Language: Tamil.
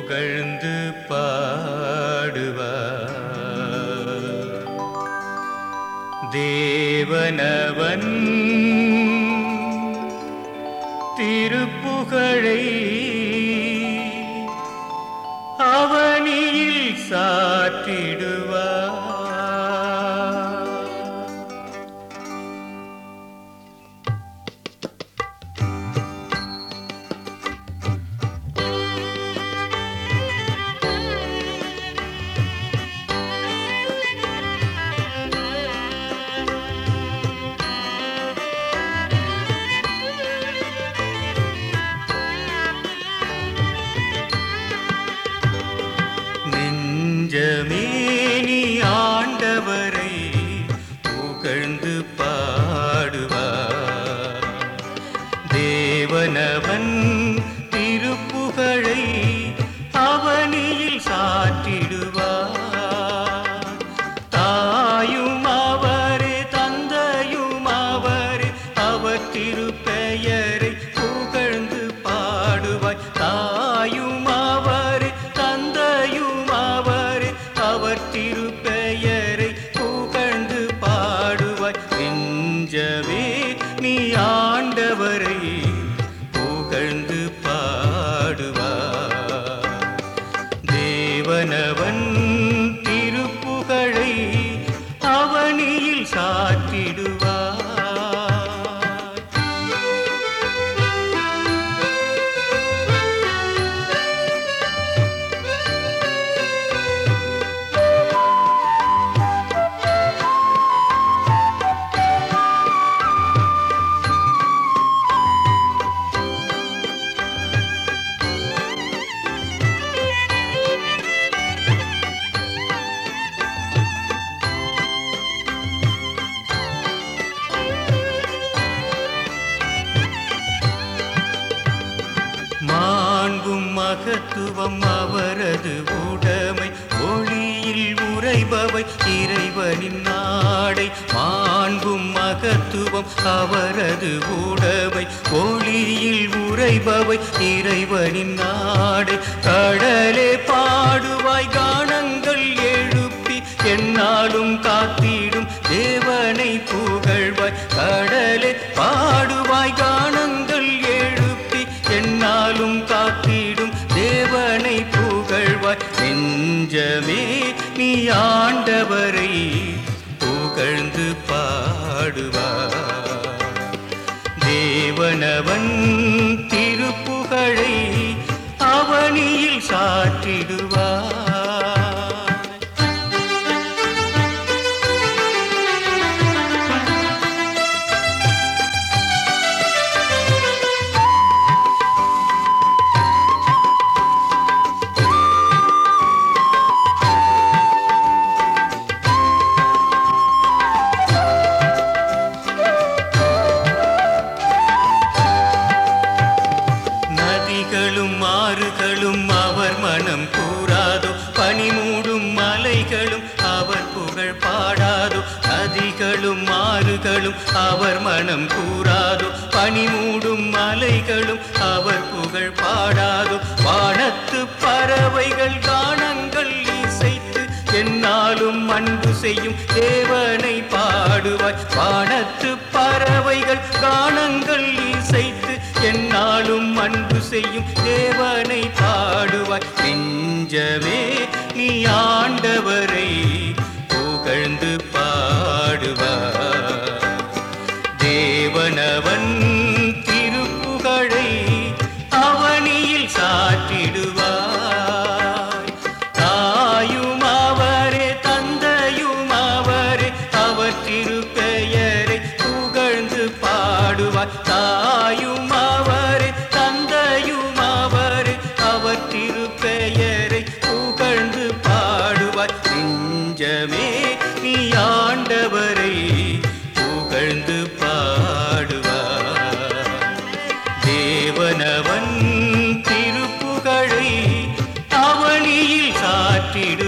புகழ்ந்து பாடுவார் தேவனவன் திருப்புகழை அவனியில் சாற்றிடுவார் நெஞ்சமே நீ ஆண்டவரை புகழ்ந்து பாடுவார் தேவனவன் திருப்புகழை அவனியில் சாற்றிடுவார் தாயும் அவரே தந்தையும் அவரே அவர் திருப்பெயரை புகழ்ந்து பாடுவாய் தாயும் அவரே தந்தையும் அவரே அவர் திருப்பெயரை புகழ்ந்து பாடுவாய் நெஞ்சவே நீ ஆண்டவரை புகழ்ந்து பாடுவார் தேவனவன் திருப்புகழை அவனியில் சாற்றிடுவார் மாண்பும் மகத்துவம் அவரது உடைமை ஒளியில் உறைபவை இறைவனின் நாடை மாண்பும் மகத்துவம் அவரது உடைமை ஒளியில் உறைபவை இறைவனின் நாடை கடலே பாடுவாய் கானங்கள் எழுப்பி என்னாலும் காத்திடும் தேவனை புகழ்வாய் கடலே பாடுவாய் கானங்கள் எழுப்பி என்னாலும் காத்திடும் தேவனை புகழ்வாய் நெஞ்சமே நீ ஆண்டவரை புகழ்ந்து பாடுவார் தேவனவன் திருப்புகழை அவனியில் சாற்றிடுவார் நதிகளும் ஆறுகளும் அவர் மனம் கூறாதோ பனிமூடும் மலைகளும் அவர் புகழ் பாடாதோ நதிகளும் ஆறுகளும் அவர் மனம் கூறாதோ பனிமூடும் மலைகளும் அவர் புகழ் பாடாதோ வானத்து பறவைகள் கானங்கள் இசைத்து என்னாலும் அன்பு செய்யும் தேவனை பாடுவாய் வானத்து பறவைகள் கானங்கள் இசைத்து என்னாலும் அன்பு செய்யும் தேவனை பாடுவாய் நெஞ்சமே நீ ஆண்டவரை புகழ்ந்து பாடுவார் தேவனவன் திருப்புகழை அவனியில் சாற்றிடுவார் தாயும் அவரே தந்தையும் அவரே அவர் திருப்பெயரை புகழ்ந்து பாடுவார் தாயும் அவரே தந்தையும் அவரே அவர் திருப்பெயரை புகழ்ந்து பாடுவார் நெஞ்சமே நீ ஆண்டவரை புகழ்ந்து பாடுவார் தேவனவன் திருப்புகழை அவனியில் சாற்றிடு